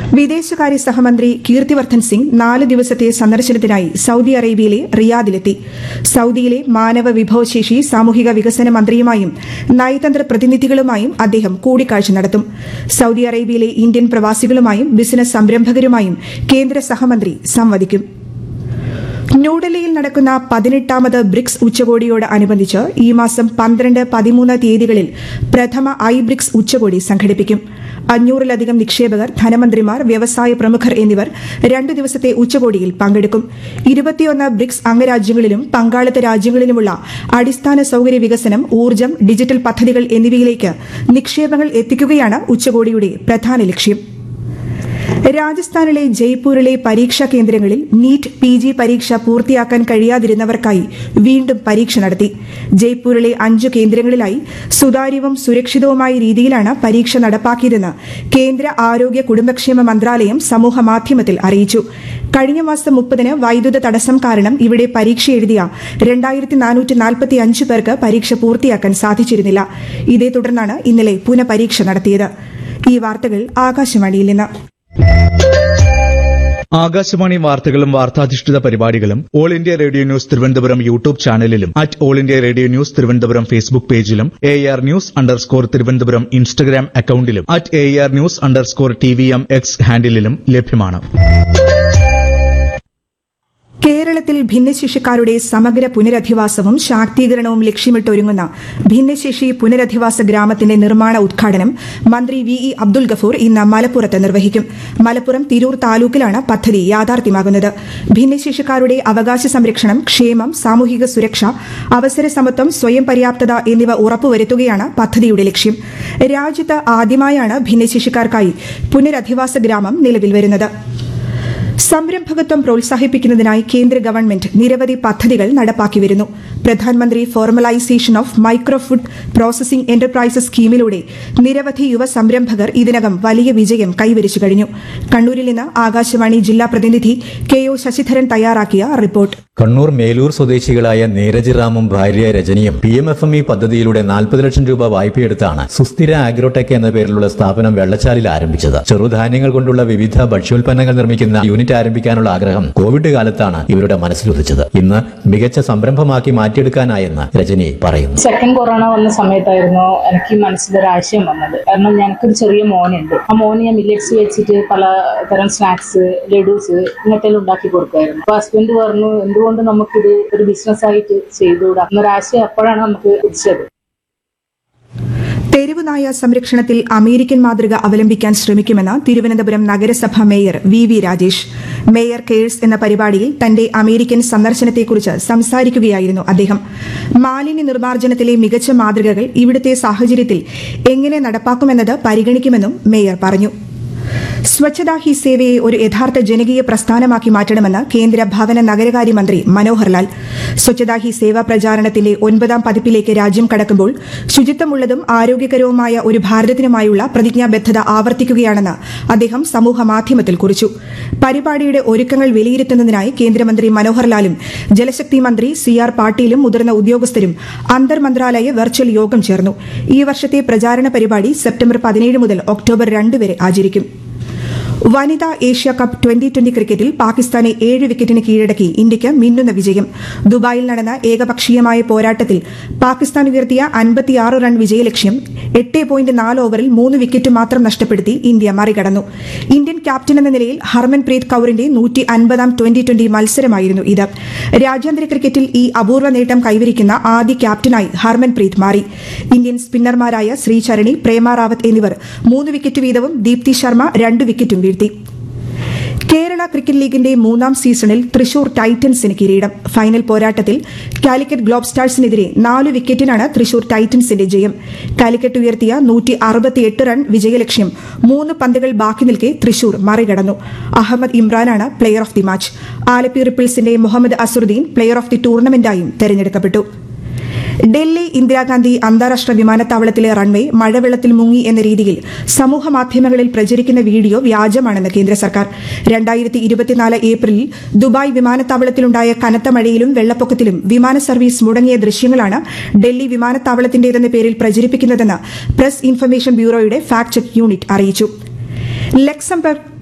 വിദേശകാര്യ സഹമന്ത്രി കീർത്തിവർദ്ധൻ സിംഗ് നാല് ദിവസത്തെ സന്ദർശനത്തിനായി സൌദി അറേബ്യയിലെ റിയാദിലെത്തി സൌദിയിലെ മാനവ വിഭവശേഷി സാമൂഹിക വികസന മന്ത്രിയുമായും നയതന്ത്ര പ്രതിനിധികളുമായും അദ്ദേഹം കൂടിക്കാഴ്ച നടത്തും സൌദി അറേബ്യയിലെ ഇന്ത്യൻ പ്രവാസികളുമായും ബിസിനസ് സംരംഭകരുമായും കേന്ദ്ര സഹമന്ത്രി സംവദിക്കും ന്യൂഡൽഹിയിൽ നടക്കുന്ന പതിനെട്ടാമത് ബ്രിക്സ് ഉച്ചകോടിയോട് അനുബന്ധിച്ച് ഈ മാസം പന്ത്രണ്ട് പതിമൂന്ന് തീയതികളിൽ പ്രഥമ ഐ ബ്രിക്സ് ഉച്ചകോടി സംഘടിപ്പിക്കും അഞ്ഞൂറിലധികം നിക്ഷേപകർ ധനമന്ത്രിമാർ വ്യവസായ പ്രമുഖർ എന്നിവർ രണ്ടു ദിവസത്തെ ഉച്ചകോടിയിൽ പങ്കെടുക്കും ഇരുപത്തിയൊന്ന് ബ്രിക്സ് അംഗരാജ്യങ്ങളിലും പങ്കാളിത്ത രാജ്യങ്ങളിലുമുള്ള അടിസ്ഥാന സൌകര്യ വികസനം ഊർജ്ജം ഡിജിറ്റൽ പദ്ധതികൾ എന്നിവയിലേക്ക് നിക്ഷേപങ്ങൾ എത്തിക്കുകയാണ് ഉച്ചകോടിയുടെ പ്രധാന ലക്ഷ്യം രാജസ്ഥാനിലെ ജയ്പൂരിലെ പരീക്ഷാ കേന്ദ്രങ്ങളിൽ നീറ്റ് പി ജി പരീക്ഷ പൂർത്തിയാക്കാൻ കഴിയാതിരുന്നവർക്കായി വീണ്ടും പരീക്ഷ നടത്തി ജയ്പൂരിലെ അഞ്ചു കേന്ദ്രങ്ങളിലായി സുതാര്യവും സുരക്ഷിതവുമായ രീതിയിലാണ് പരീക്ഷ നടപ്പാക്കിയതെന്ന് കേന്ദ്ര ആരോഗ്യ കുടുംബക്ഷേമ മന്ത്രാലയം സമൂഹ മാധ്യമത്തിൽ അറിയിച്ചു കഴിഞ്ഞ മാസം മുപ്പതിന് വൈദ്യുത തടസ്സം കാരണം ഇവിടെ പരീക്ഷ എഴുതിയ രണ്ടായിരത്തി നാനൂറ്റി നാൽപ്പത്തി അഞ്ച് പേർക്ക് പരീക്ഷ പൂർത്തിയാക്കാൻ സാധിച്ചിരുന്നില്ല ഇതേ തുടർന്നാണ് ഇന്നലെ പുനഃപരീക്ഷ നടത്തിയത് ഈ വാർത്തകൾ ആകാശവാണിയിൽ നിന്ന് ആകാശവാണി വാർത്തകളും വാർത്താധിഷ്ഠിത പരിപാടികളും All India Radio News Thiruvananthapuram YouTube ചാനലിലും at All India Radio News Thiruvananthapuram Facebook പേജിലും A R news underscore Thiruvananthapuram Instagram അക്കൌണ്ടിലും at A R news underscore T V M X ഹാൻഡിലും ലഭ്യമാണ് കേരളത്തിൽ ഭിന്നശേഷിക്കാരുടെ സമഗ്ര പുനരധിവാസവും ശാക്തീകരണവും ലക്ഷ്യമിട്ടൊരുങ്ങുന്ന ഭിന്നശേഷി പുനരധിവാസ ഗ്രാമത്തിന്റെ നിർമ്മാണ ഉദ്ഘാടനം മന്ത്രി വി ഇ അബ്ദുൽ ഗഫൂർ ഇന്ന് മലപ്പുറത്ത് നിർവഹിക്കും മലപ്പുറം തിരൂർ താലൂക്കിലാണ് പദ്ധതി യാഥാർത്ഥ്യമാകുന്നത് ഭിന്നശേഷിക്കാരുടെ അവകാശ സംരക്ഷണം ക്ഷേമം സാമൂഹിക സുരക്ഷ അവസര സമത്വം സ്വയം പര്യാപ്തത എന്നിവ ഉറപ്പുവരുത്തുകയാണ് പദ്ധതിയുടെ ലക്ഷ്യം രാജ്യത്ത് ആദ്യമായാണ് ഭിന്നശേഷിക്കാർക്കായി പുനരധിവാസ ഗ്രാമം നിലവിൽ വരുന്നത് സംരംഭകത്വം പ്രോത്സാഹിപ്പിക്കുന്നതിനായി കേന്ദ്ര ഗവൺമെന്റ് നിരവധി പദ്ധതികൾ നടപ്പാക്കി വരുന്നു പ്രധാനമന്ത്രി formalisation of micro food processing enterprises സ്കീമിലൂടെ നിരവധി യുവ സംരംഭകർ ഇതിനകം വലിയ വിജയം കൈവരിച്ചു കഴിഞ്ഞു കണ്ണൂരിൽ നിന്ന് ആകാശവാണി ജില്ലാ പ്രതിനിധി കെ ഒ ശശിധരൻ തയ്യാറാക്കിയ റിപ്പോർട്ട് കണ്ണൂർ മേലൂർ സ്വദേശികളായ നീരജ് റാമും ഭാര്യ രജനിയും P M F M E പദ്ധതിയിലൂടെ നാൽപ്പത് ലക്ഷം രൂപ വായ്പയെടുത്താണ് സുസ്ഥിര ആഗ്രോടെക് എന്ന പേരിലുള്ള സ്ഥാപനം വെള്ളച്ചാലിൽ ആരംഭിച്ചത് ചെറുധാന്യങ്ങൾ കൊണ്ടുള്ള വിവിധ ഭക്ഷ്യോൽപ്പന്നങ്ങൾ നിർമ്മിക്കുന്ന യൂണിറ്റ് ആരംഭിക്കാനുള്ള ആഗ്രഹം കോവിഡ് കാലത്താണ് ഇവരുടെ മനസ്സിലുദിച്ചത് ഇന്ന് മികച്ച സംരംഭമാക്കി മാറ്റിയെടുക്കാനായെന്ന് രജനി പറയുന്നു സെക്കൻഡ് കൊറോണ വന്ന സമയത്തായിരുന്നു എനിക്ക് മനസ്സിലൊരാശയം വന്നത് കാരണം ഞങ്ങൾക്കൊരു ചെറിയ മോനുണ്ട് ആ മോന് ഞാൻ മില്ലറ്റ്സ് വെച്ചിട്ട് പല തരം സ്നാക്സ് ലഡൂസ് ഇങ്ങനത്തെ ഉണ്ടാക്കി കൊടുക്കുമായിരുന്നു അപ്പൊ ഹസ്ബൻഡ് പറഞ്ഞു എന്തുകൊണ്ട് നമുക്കിത് ഒരു ബിസിനസ് ആയിട്ട് ചെയ്തുകൂടാ എന്നൊരാശയം അപ്പോഴാണ് നമുക്ക് ഉദിച്ചത് തെരുവുനായ സംരക്ഷണത്തിൽ അമേരിക്കൻ മാതൃക അവലംബിക്കാൻ ശ്രമിക്കുമെന്ന് തിരുവനന്തപുരം നഗരസഭ mayor V V Rajesh Mayor Cares എന്ന പരിപാടിയിൽ തന്റെ അമേരിക്കൻ സന്ദർശനത്തെക്കുറിച്ച് സംസാരിക്കുകയായിരുന്നു അദ്ദേഹം മാലിന്യ നിർമ്മാർജ്ജനത്തിലെ മികച്ച മാതൃകകൾ ഇവിടുത്തെ സാഹചര്യത്തിൽ എങ്ങനെ നടപ്പാക്കുമെന്നത് പരിഗണിക്കുമെന്നും മേയർ പറഞ്ഞു സ്വച്ഛതാ ഹി സേവയെ ഒരു യഥാർത്ഥ ജനകീയ പ്രസ്ഥാനമാക്കി മാറ്റണമെന്ന് കേന്ദ്ര ഭവന നഗരകാര്യ മന്ത്രി മനോഹർ ലാൽ സ്വച്ഛതാ ഹി സേവ പ്രചാരണത്തിന്റെ ഒൻപതാം പതിപ്പിലേക്ക് രാജ്യം കടക്കുമ്പോൾ ശുചിത്വമുള്ളതും ആരോഗ്യകരവുമായ ഒരു ഭാരതത്തിനുമായുള്ള പ്രതിജ്ഞാബദ്ധത ആവർത്തിക്കുകയാണെന്ന് അദ്ദേഹം സമൂഹ മാധ്യമത്തിൽ കുറിച്ചു പരിപാടിയുടെ ഒരുക്കങ്ങൾ വിലയിരുത്തുന്നതിനായി കേന്ദ്രമന്ത്രി മനോഹർ ലാലും ജലശക്തി മന്ത്രി സി ആർ പാട്ടീലും മുതിർന്ന ഉദ്യോഗസ്ഥരും അന്തർ മന്ത്രാലയ വെർച്വൽ യോഗം ചേർന്നു ഈ വർഷത്തെ പ്രചാരണ പരിപാടി സെപ്റ്റംബർ പതിനേഴ് മുതൽ ഒക്ടോബർ രണ്ട് വരെ ആചരിക്കും വനിതാ ഏഷ്യ കപ്പ് ട്വന്റി ട്വന്റി ക്രിക്കറ്റിൽ പാകിസ്ഥാനെ ഏഴ് വിക്കറ്റിന് കീഴടക്കി ഇന്ത്യയ്ക്ക് മിന്നുന്ന വിജയം ദുബായിൽ നടന്ന ഏകപക്ഷീയമായ പോരാട്ടത്തിൽ പാകിസ്ഥാൻ ഉയർത്തിയ അൻപത്തിയാറ് റൺ വിജയലക്ഷ്യം എട്ട് പോയിന്റ് നാല് ഓവറിൽ മൂന്ന് വിക്കറ്റ് മാത്രം നഷ്ടപ്പെടുത്തി ഇന്ത്യ മറികടന്നു ഇന്ത്യൻ ക്യാപ്റ്റൻ എന്ന നിലയിൽ ഹർമൻപ്രീത് കൌറിന്റെ നൂറ്റി അൻപതാം ട്വന്റി ട്വന്റി മത്സരമായിരുന്നു ഇത് രാജ്യാന്തര ക്രിക്കറ്റിൽ ഈ അപൂർവ നേട്ടം കൈവരിക്കുന്ന ആദ്യ ക്യാപ്റ്റനായി ഹർമൻപ്രീത് മാറി ഇന്ത്യൻ സ്പിന്നർമാരായ ശ്രീചരണി പ്രേമ റാവത്ത് എന്നിവർ മൂന്ന് വിക്കറ്റ് വീതവും ദീപ്തി ശർമ്മ രണ്ട് വിക്കറ്റും വീഴ്ത്തി കേരള ക്രിക്കറ്റ് ലീഗിന്റെ മൂന്നാം സീസണിൽ തൃശൂർ ടൈറ്റൻസിന് കിരീടം ഫൈനൽ പോരാട്ടത്തിൽ കാലിക്കറ്റ് ഗ്ലോബ് സ്റ്റാർസിനെതിരെ നാല് വിക്കറ്റിനാണ് തൃശൂർ ടൈറ്റൻസിന്റെ ജയം കാലിക്കറ്റ് ഉയർത്തിയ നൂറ്റി അറുപത്തിയെട്ട് റൺ വിജയലക്ഷ്യം മൂന്ന് പന്തുകൾ ബാക്കി നിൽക്കെ തൃശൂർ മറികടന്നു അഹമ്മദ് ഇമ്രാനാണ് player of the match Alleppey റിപ്പിൾസിന്റെ Muhammed Azharuddeen player of the ടൂർണമെന്റായും തെരഞ്ഞെടുക്കപ്പെട്ടു ഡൽഹി ഇന്ദിരാഗാന്ധി അന്താരാഷ്ട്ര വിമാനത്താവളത്തിലെ റൺവേ മഴവെള്ളത്തിൽ മുങ്ങി എന്ന രീതിയിൽ സമൂഹ മാധ്യമങ്ങളിൽ പ്രചരിക്കുന്ന വീഡിയോ വ്യാജമാണെന്ന് കേന്ദ്ര സർക്കാർ രണ്ടായിരത്തി ഇരുപത്തിനാല് ഏപ്രിലിൽ ദുബായ് വിമാനത്താവളത്തിലുണ്ടായ കനത്ത മഴയിലും വെള്ളപ്പൊക്കത്തിലും വിമാന സർവീസ് മുടങ്ങിയ ദൃശ്യങ്ങളാണ് ഡൽഹി വിമാനത്താവളത്തിന്റേതെന്ന പേരിൽ പ്രചരിപ്പിക്കുന്നതെന്ന് പ്രസ് ഇൻഫർമേഷൻ ബ്യൂറോയുടെ ഫാക്ട് ചെക്ക് യൂണിറ്റ് അറിയിച്ചു ലക്സംബർഗ്